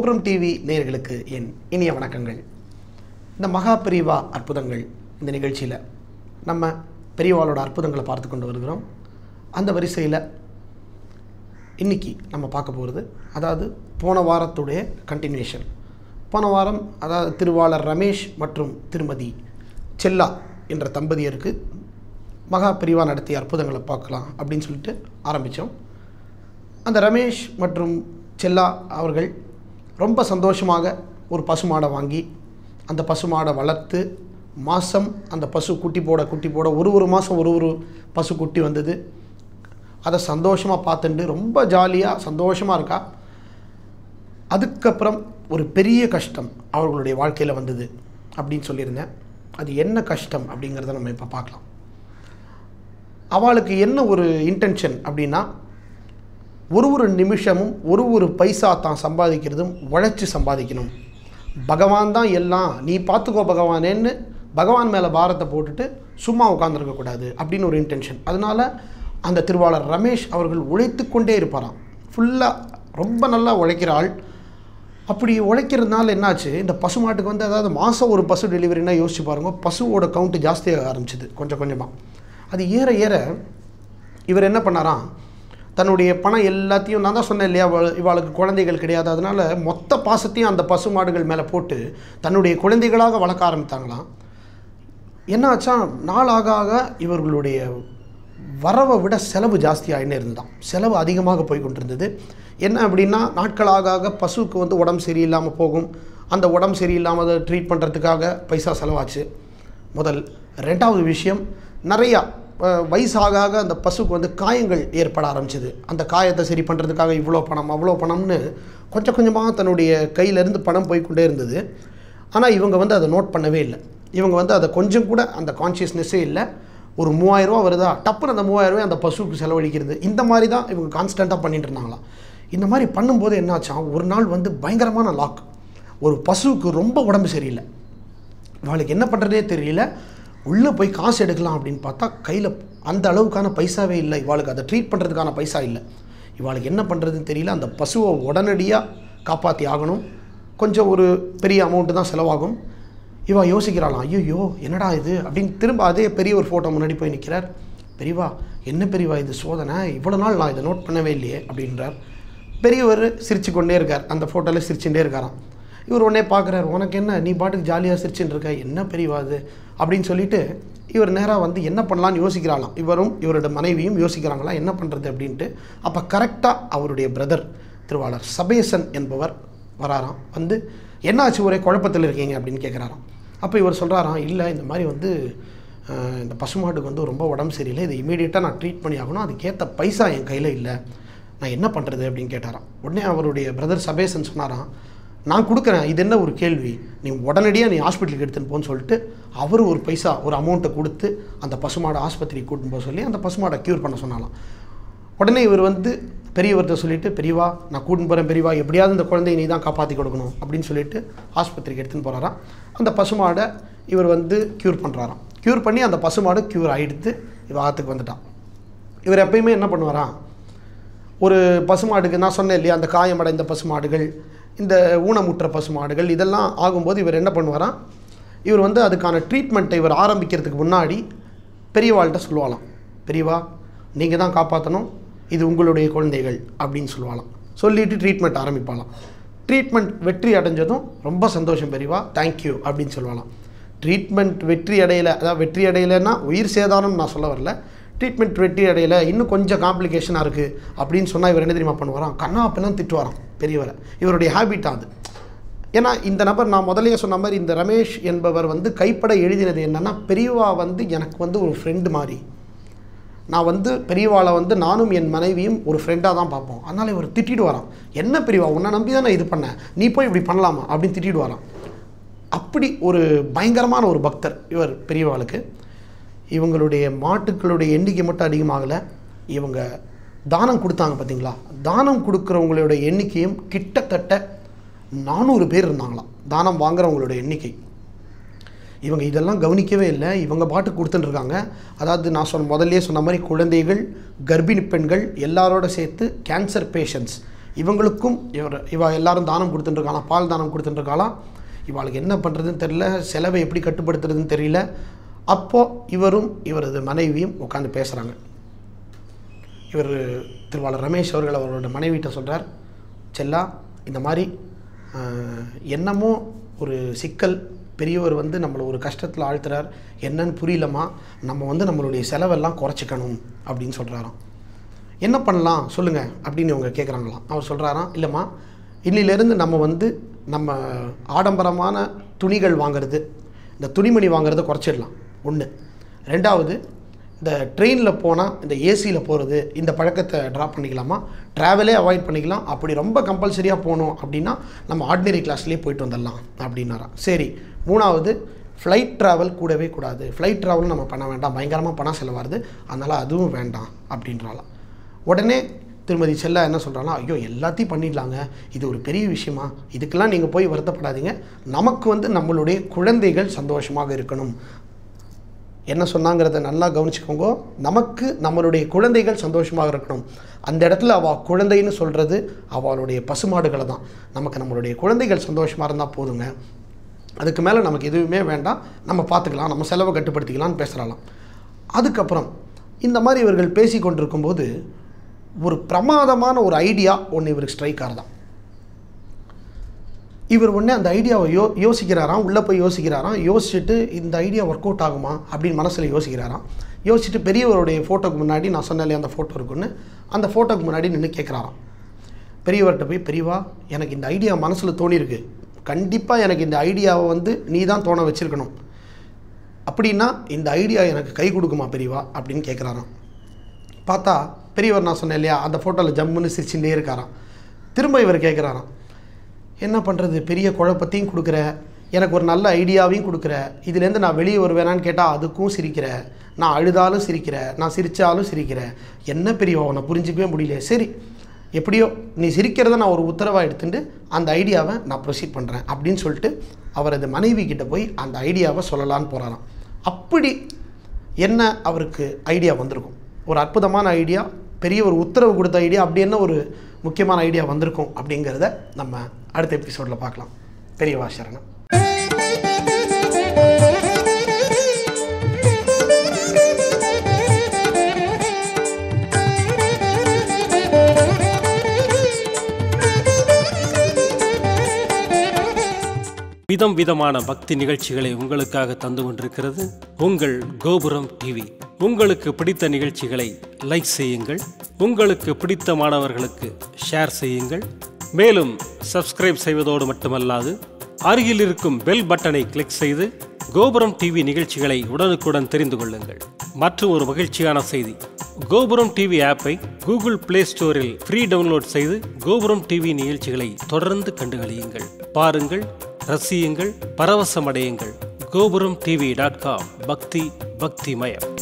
கோபுரம் டிவி நேயர்களுக்கு என் இனிய வணக்கங்கள் இந்த மகா பிரிவா அற்புதங்கள் இந்த நிகழ்ச்சியில் நம்ம பெரியவாளோட அற்புதங்களை பார்த்து கொண்டு வருகிறோம் அந்த வரிசையில் இன்னைக்கு நம்ம பார்க்க போகிறது அதாவது போன வாரத்துடைய கண்டினியூஷன் போன வாரம் அதாவது திருவாளர் ரமேஷ் மற்றும் திருமதி செல்லா என்ற தம்பதியருக்கு மகா பிரிவா நடத்திய அற்புதங்களை பார்க்கலாம் அப்படின்னு சொல்லிட்டு ஆரம்பித்தோம் அந்த ரமேஷ் மற்றும் செல்லா அவர்கள் ரொம்ப சந்தோஷமாக ஒரு பசுமாடை வாங்கி அந்த பசுமாடை வளர்த்து மாதம் அந்த பசு குட்டி போட குட்டி போட ஒரு ஒரு மாதம் ஒரு ஒரு பசு குட்டி வந்தது அதை சந்தோஷமாக பார்த்துட்டு ரொம்ப ஜாலியாக சந்தோஷமாக இருக்கா அதுக்கப்புறம் ஒரு பெரிய கஷ்டம் அவர்களுடைய வாழ்க்கையில் வந்தது அப்படின்னு சொல்லியிருந்தேன் அது என்ன கஷ்டம் அப்படிங்கிறத நம்ம இப்போ பார்க்கலாம் அவளுக்கு என்ன ஒரு இன்டென்ஷன் அப்படின்னா ஒரு ஒரு நிமிஷமும் ஒரு ஒரு பைசா தான் சம்பாதிக்கிறதும் உழைச்சி சம்பாதிக்கணும் பகவான் தான் எல்லாம் நீ பார்த்துக்கோ பகவானேன்னு பகவான் மேலே பாரத்தை போட்டுட்டு சும்மா உட்காந்துருக்கக்கூடாது அப்படின்னு ஒரு இன்டென்ஷன் அதனால் அந்த திருவாளர் ரமேஷ் அவர்கள் உழைத்து கொண்டே இருப்பாராம் ஃபுல்லாக ரொம்ப நல்லா உழைக்கிற ஆள் அப்படி உழைக்கிறதுனால என்னாச்சு இந்த பசுமாட்டுக்கு வந்து அதாவது மாதம் ஒரு பசு டெலிவரினா யோசிச்சு பாருங்க பசுவோட கவுண்ட்டு ஜாஸ்தியாக ஆரம்பிச்சுது கொஞ்சம் கொஞ்சமாக அது ஏற ஏற இவர் என்ன பண்ணாராம் தன்னுடைய பணம் எல்லாத்தையும் நான் தான் சொன்னேன் இல்லையா இவள் இவாளுக்கு குழந்தைகள் கிடையாது அதனால் மொத்த பாசத்தையும் அந்த பசு மாடுகள் மேலே போட்டு தன்னுடைய குழந்தைகளாக வளர்க்க ஆரம்பித்தாங்களாம் என்ன ஆச்சா நாள் ஆக ஆக இவர்களுடைய வரவை விட செலவு ஜாஸ்தியாகினே இருந்ததாம் செலவு அதிகமாக போய் கொண்டிருந்தது என்ன அப்படின்னா நாட்கள் ஆக ஆக பசுவுக்கு வந்து உடம்பு சரியில்லாமல் போகும் அந்த உடம்பு சரியில்லாமல் அதை ட்ரீட் பண்ணுறதுக்காக பைசா செலவாச்சு முதல் ரெண்டாவது விஷயம் நிறையா அஹ், வயசாக ஆக அந்த பசுக்கு வந்து காயங்கள் ஏற்பட ஆரம்பிச்சது அந்த காயத்தை சரி பண்ணுறதுக்காக இவ்வளோ பணம் அவ்வளோ பணம்னு கொஞ்சம் கொஞ்சமாக தன்னுடைய கையிலேருந்து பணம் போய்க்கொண்டே இருந்தது ஆனால் இவங்க வந்து அதை நோட் பண்ணவே இல்லை இவங்க வந்து அதை கொஞ்சம் கூட அந்த கான்ஷியஸ்னஸ்ஸே இல்லை ஒரு மூவாயிரரூவா வருதா டப்புன்னு அந்த மூவாயிரரூவா அந்த பசுவுக்கு செலவழிக்கிறது இந்த மாதிரி தான் இவங்க கான்ஸ்டண்ட்டாக பண்ணிட்டு இருந்தாங்களாம் இந்த மாதிரி பண்ணும்போது என்னாச்சாம் ஒரு நாள் வந்து பயங்கரமான லாக் ஒரு பசுவுக்கு ரொம்ப உடம்பு சரியில்லை இவளுக்கு என்ன பண்ணுறதே தெரியல உள்ளே போய் காசு எடுக்கலாம் அப்படின்னு பார்த்தா கையில் அந்த அளவுக்கான பைசாவே இல்லை இவாளுக்கு அதை ட்ரீட் பண்ணுறதுக்கான பைசா இல்லை இவாளுக்கு என்ன பண்ணுறதுன்னு தெரியல அந்த பசுவை உடனடியாக காப்பாற்றி ஆகணும் கொஞ்சம் ஒரு பெரிய அமௌண்ட்டு தான் செலவாகும் இவா யோசிக்கிறாளாம் ஐயோ என்னடா இது அப்படின்னு திரும்ப அதே பெரிய ஒரு ஃபோட்டோ முன்னாடி போய் நிற்கிறார் பெரியவா என்ன பெரியவா இது சோதனை இவ்வளோ நாள் நான் இதை நோட் பண்ணவே இல்லையே அப்படின்றார் பெரியவர் சிரிச்சு கொண்டே இருக்கார் அந்த ஃபோட்டோவில் சிரிச்சுட்டே இருக்காராம் இவர் உடனே பார்க்குறாரு உனக்கு என்ன நீ பாட்டுக்கு ஜாலியாக சிரிச்சுட்டு இருக்க என்ன பெரியவா அது அப்படின்னு சொல்லிட்டு இவர் நேராக வந்து என்ன பண்ணலான்னு யோசிக்கிறாளாம் இவரும் இவரோட மனைவியும் யோசிக்கிறாங்களா என்ன பண்ணுறது அப்படின்ட்டு அப்போ கரெக்டாக அவருடைய பிரதர் திருவாளர் சபேசன் என்பவர் வராராம் வந்து என்னாச்சு ஒரே குழப்பத்தில் இருக்கீங்க அப்படின்னு கேட்குறாராம் அப்போ இவர் சொல்கிறாராம் இல்லை இந்த மாதிரி வந்து அஹ், இந்த பசுமாட்டுக்கு வந்து ரொம்ப உடம்பு சரியில்லை இதை இமீடியட்டாக நான் ட்ரீட் பண்ணி ஆகணும் அதுக்கேற்ற பைசா என் கையில் இல்லை நான் என்ன பண்ணுறது அப்படின்னு கேட்டாராம் உடனே அவருடைய பிரதர் சபேசன் சொன்னாராம் நான் கொடுக்குறேன் இது என்ன ஒரு கேள்வி நீ உடனடியாக நீ ஹாஸ்பிட்டலுக்கு எடுத்துன்னு போன்னு சொல்லிட்டு அவர் ஒரு பைசா ஒரு அமௌண்ட்டை கொடுத்து அந்த பசுமாடை ஆஸ்பத்திரிக்கு கூட்டின்னு போக சொல்லி அந்த பசுமாடை க்யூர் பண்ண சொன்னாலாம் உடனே இவர் வந்து பெரியவர்கிட்ட சொல்லிட்டு பெரியவா நான் கூட்டின்னு போகிறேன் பெரியவா எப்படியாவது இந்த குழந்தையை நீ தான் காப்பாற்றி கொடுக்கணும் அப்படின்னு சொல்லிட்டு ஆஸ்பத்திரிக்கு எடுத்துன்னு போகிறாராம் அந்த பசுமாடை இவர் வந்து க்யூர் பண்ணுறாராம் க்யூர் பண்ணி அந்த பசுமாடு க்யூர் ஆகிடுத்து இவ ஆற்றுக்கு வந்துட்டான் இவர் எப்பயுமே என்ன பண்ணுவாராம் ஒரு பசுமாடுக்கு நான் சொன்னேன் இல்லையா அந்த காயமடைந்த பசுமாடுகள் இந்த ஊனமுற்ற பசுமாடுகள் இதெல்லாம் ஆகும்போது இவர் என்ன பண்ணுவாராம் இவர் வந்து அதுக்கான ட்ரீட்மெண்ட்டை இவர் ஆரம்பிக்கிறதுக்கு முன்னாடி பெரியவாள்கிட்ட சொல்லுவாளாம் பெரியவா நீங்கள் தான் காப்பாற்றணும் இது உங்களுடைய குழந்தைகள் அப்படின்னு சொல்லுவாளாம் சொல்லிட்டு ட்ரீட்மெண்ட் ஆரம்பிப்பாளாம் ட்ரீட்மெண்ட் வெற்றி அடைஞ்சதும் ரொம்ப சந்தோஷம் பெரியவா தேங்க்யூ அப்படின்னு சொல்லுவாளாம் ட்ரீட்மெண்ட் வெற்றி அடையலை அதாவது வெற்றி அடையலைன்னா உயிர் சேதாரம் நான் சொல்ல வரல ட்ரீட்மெண்ட் வெற்றி அடையலை இன்னும் கொஞ்சம் காம்ப்ளிகேஷனாக இருக்குது அப்படின்னு சொன்னால் இவர் என்ன தெரியுமா பண்ணுவாராம் கண்ணா அப்பெல்லாம் திட்டுவாராம் பெரியவரை இவருடைய ஹேபிட் அது ஏன்னா இந்த நபர் நான் முதல்லயே சொன்ன மாதிரி இந்த ரமேஷ் என்பவர் வந்து கைப்பட எழுதினது என்னன்னா பெரியவா வந்து எனக்கு வந்து ஒரு ஃப்ரெண்டு மாதிரி நான் வந்து பெரியவாளை வந்து நானும் என் மனைவியும் ஒரு ஃப்ரெண்டாக தான் பார்ப்போம் அதனால் இவர் திட்டிட்டு வரான் என்ன பெரியவா உன்னை நம்பி தான் நான் இது பண்ணேன் நீ போய் இப்படி பண்ணலாமா அப்படின்னு திட்டிட்டு வரான் அப்படி ஒரு பயங்கரமான ஒரு பக்தர் இவர் பெரியவாளுக்கு இவங்களுடைய மாட்டுக்களுடைய எண்ணிக்கை மட்டும் அதிகமாகலை இவங்க தானம் கொடுத்தாங்க பார்த்தீங்களா தானம் கொடுக்குறவங்களுடைய எண்ணிக்கையும் கிட்டத்தட்ட நானூறு பேர் இருந்தாங்களாம் தானம் வாங்குறவங்களோட எண்ணிக்கை இவங்க இதெல்லாம் கவனிக்கவே இல்லை இவங்க பாட்டுக்கு கொடுத்துட்டு இருக்காங்க அதாவது நான் சொன்ன முதல்லயே சொன்ன மாதிரி குழந்தைகள் கர்ப்பிணி பெண்கள் எல்லாரோட சேர்த்து கேன்சர் பேஷண்ட்ஸ் இவங்களுக்கும் இவர் இவ எல்லாரும் தானம் கொடுத்துட்டுருக்காளாம் பால் தானம் கொடுத்துட்டுருக்காளாம் இவாளுக்கு என்ன பண்ணுறதுன்னு தெரியல செலவை எப்படி கட்டுப்படுத்துறதுன்னு தெரியல அப்போது இவரும் இவரது மனைவியும் உட்காந்து பேசுகிறாங்க இவர் திருவாளர் ரமேஷ் அவர்கள் அவரோட மனைவிட்ட சொல்கிறார் செல்லா இந்த மாதிரி ஆஹ், என்னமோ ஒரு சிக்கல் பெரியவர் வந்து நம்மளை ஒரு கஷ்டத்தில் ஆழ்த்துறார் என்னன்னு புரியலம்மா நம்ம வந்து நம்மளுடைய செலவெல்லாம் குறைச்சிக்கணும் அப்படின்னு சொல்கிறாராம் என்ன பண்ணலாம் சொல்லுங்கள் அப்படின்னு இவங்க கேட்குறாங்களாம் அவர் சொல்கிறாராம் இல்லைம்மா இன்னிலிருந்து நம்ம வந்து நம்ம ஆடம்பரமான துணிகள் வாங்குறது இந்த துணிமணி வாங்குறத குறைச்சிடலாம் ஒன்று ரெண்டாவது இந்த ட்ரெயினில் போனால் இந்த ஏசியில் போகிறது இந்த பழக்கத்தை ட்ராப் பண்ணிக்கலாமா ட்ராவலே அவாய்ட் பண்ணிக்கலாம் அப்படி ரொம்ப கம்பல்சரியாக போகணும் அப்படின்னா நம்ம ஆர்டினரி கிளாஸ்லேயே போயிட்டு வந்துடலாம் அப்படின்னாராம் சரி மூணாவது ஃப்ளைட் ட்ராவல் கூடவே கூடாது ஃப்ளைட் ட்ராவல் நம்ம பண்ண வேண்டாம் பயங்கரமாக பணம் செலவாகுது அதனால் அதுவும் வேண்டாம் அப்படின்றாலாம் உடனே திருமதி செல்லா என்ன சொல்கிறாங்கன்னா ஐயோ எல்லாத்தையும் பண்ணிடலாங்க இது ஒரு பெரிய விஷயமா இதுக்கெல்லாம் நீங்கள் போய் வருத்தப்படாதீங்க நமக்கு வந்து நம்மளுடைய குழந்தைகள் சந்தோஷமாக இருக்கணும் என்ன சொன்னாங்கிறத நல்லா கவனிச்சுக்கோங்க நமக்கு நம்மளுடைய குழந்தைகள் சந்தோஷமாக இருக்கணும் அந்த இடத்துல அவள் குழந்தைன்னு சொல்கிறது அவளுடைய பசுமாடுகளை தான் நமக்கு நம்மளுடைய குழந்தைகள் சந்தோஷமாக இருந்தால் போதுங்க அதுக்கு மேலே நமக்கு எதுவுமே வேண்டாம் நம்ம பார்த்துக்கலாம் நம்ம செலவை கட்டுப்படுத்திக்கலாம்னு பேசுகிறாலாம் அதுக்கப்புறம் இந்த மாதிரி இவர்கள் பேசி கொண்டிருக்கும்போது ஒரு பிரமாதமான ஒரு ஐடியா ஒன்று இவருக்கு ஸ்ட்ரைக் ஆகுதான் இவர் உடனே அந்த ஐடியாவை யோ யோசிக்கிறாராம் உள்ளே போய் யோசிக்கிறாராம் யோசிச்சுட்டு இந்த ஐடியா ஒர்க் அவுட் ஆகுமா அப்படின்னு மனசில் யோசிக்கிறாராம் யோசிச்சுட்டு பெரியவருடைய ஃபோட்டோக்கு முன்னாடி நான் சொன்னேன் அந்த ஃபோட்டோ இருக்குன்னு அந்த ஃபோட்டோக்கு முன்னாடி நின்று கேட்குறாராம் பெரியவர்கிட்ட போய் பெரியவா எனக்கு இந்த ஐடியா மனசில் தோணியிருக்கு கண்டிப்பாக எனக்கு இந்த ஐடியாவை வந்து நீ தான் தோண வச்சிருக்கணும் அப்படின்னா இந்த ஐடியா எனக்கு கை கொடுக்குமா பெரியவா அப்படின்னு கேட்குறாராம் பார்த்தா பெரியவர் நான் சொன்னேன் இல்லையா அந்த ஃபோட்டோவில் ஜம்முன்னு சிரிச்சுட்டே இருக்காராம் திரும்ப இவர் கேட்குறாராம் என்ன பண்ணுறது பெரிய குழப்பத்தையும் கொடுக்குற எனக்கு ஒரு நல்ல ஐடியாவையும் கொடுக்குற இதுலேருந்து நான் வெளியே வருவேனான்னு கேட்டால் அதுக்கும் சிரிக்கிற நான் அழுதாலும் சிரிக்கிற நான் சிரித்தாலும் சிரிக்கிற என்ன பெரியவா உன்னை புரிஞ்சிக்கவே முடியல சரி எப்படியோ நீ சிரிக்கிறத நான் ஒரு உத்தரவாக எடுத்துட்டு அந்த ஐடியாவை நான் ப்ரொசீட் பண்ணுறேன் அப்படின்னு சொல்லிட்டு அவரது மனைவி கிட்ட போய் அந்த ஐடியாவை சொல்லலான்னு போகிறாராம் அப்படி என்ன அவருக்கு ஐடியா வந்திருக்கும் ஒரு அற்புதமான ஐடியா பெரிய ஒரு உத்தரவு கொடுத்த ஐடியா அப்படி என்ன ஒரு முக்கியமான ஐடியா வந்திருக்கும் அப்படிங்கிறத நம்ம அடுத்த எபிசோடில் பார்க்கலாம் பெரியவா சரணம் விதம் விதமான பக்தி நிகழ்ச்சிகளை உங்களுக்காக தந்து கொண்டிருக்கிறது உங்கள் கோபுரம் டிவி உங்களுக்கு பிடித்த நிகழ்ச்சிகளை லைக் செய்யுங்கள் உங்களுக்கு பிடித்த மாணவர்களுக்கு ஷேர் செய்யுங்கள் மேலும் சப்ஸ்கிரைப் செய்வதோடு மட்டுமல்லாது அருகில் இருக்கும் பெல் பட்டனை கிளிக் செய்து கோபுரம் டிவி நிகழ்ச்சிகளை உடனுக்குடன் தெரிந்து கொள்ளுங்கள் மற்றும் ஒரு மகிழ்ச்சியான செய்தி கோபுரம் டிவி ஆப்பை கூகுள் பிளே ஸ்டோரில் ஃப்ரீ டவுன்லோட் செய்து கோபுரம் டிவி நிகழ்ச்சிகளை தொடர்ந்து கண்டுகளியுங்கள் பாருங்கள் ரசியுங்கள் பரவசமடையுங்கள் கோபுரம் டிவி டாட் காம் பக்தி பக்திமயம்